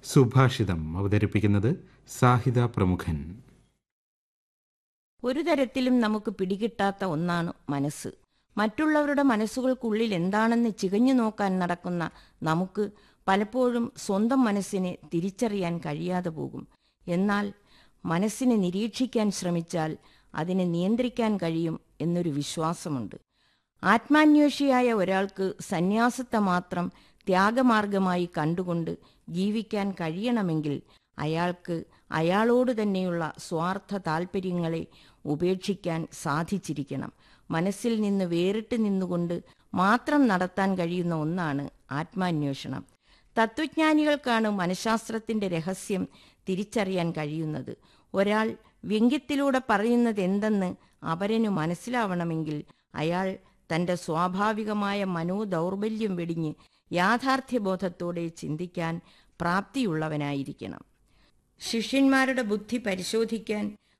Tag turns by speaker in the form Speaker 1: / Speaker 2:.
Speaker 1: സുഭാഷിതം അവതരിപ്പിക്കുന്നത് സാഹിത പ്രമുഖൻ
Speaker 2: ഒരു തരത്തിലും നമുക്ക് പിടികിട്ടാത്ത ഒന്നാണ് മനസ്സ് മറ്റുള്ളവരുടെ മനസ്സുകൾക്കുള്ളിൽ എന്താണെന്ന് ചികഞ്ഞു നോക്കാൻ നടക്കുന്ന നമുക്ക് പലപ്പോഴും സ്വന്തം മനസ്സിനെ തിരിച്ചറിയാൻ കഴിയാതെ പോകും എന്നാൽ മനസ്സിനെ നിരീക്ഷിക്കാൻ ശ്രമിച്ചാൽ അതിനെ നിയന്ത്രിക്കാൻ കഴിയും എന്നൊരു വിശ്വാസമുണ്ട് ആത്മാന്വേഷിയായ ഒരാൾക്ക് സന്യാസത്തെ മാത്രം ത്യാഗമാർഗമായി കണ്ടുകൊണ്ട് ജീവിക്കാൻ കഴിയണമെങ്കിൽ അയാൾക്ക് അയാളോട് തന്നെയുള്ള സ്വാർത്ഥ താൽപ്പര്യങ്ങളെ ഉപേക്ഷിക്കാൻ സാധിച്ചിരിക്കണം മനസ്സിൽ നിന്ന് വേറിട്ട് നിന്നുകൊണ്ട് മാത്രം നടത്താൻ കഴിയുന്ന ഒന്നാണ് ആത്മാന്വേഷണം തത്വജ്ഞാനികൾക്കാണ് മനഃശാസ്ത്രത്തിന്റെ രഹസ്യം തിരിച്ചറിയാൻ കഴിയുന്നത് ഒരാൾ വ്യംഗ്യത്തിലൂടെ പറയുന്നത് എന്തെന്ന് അപരനു മനസ്സിലാവണമെങ്കിൽ അയാൾ തന്റെ സ്വാഭാവികമായ മനോദൗർബല്യം വെടിഞ്ഞ് യാഥാർത്ഥ്യബോധത്തോടെ ചിന്തിക്കാൻ പ്രാപ്തിയുള്ളവനായിരിക്കണം ശിഷ്യന്മാരുടെ ബുദ്ധി പരിശോധിക്കാൻ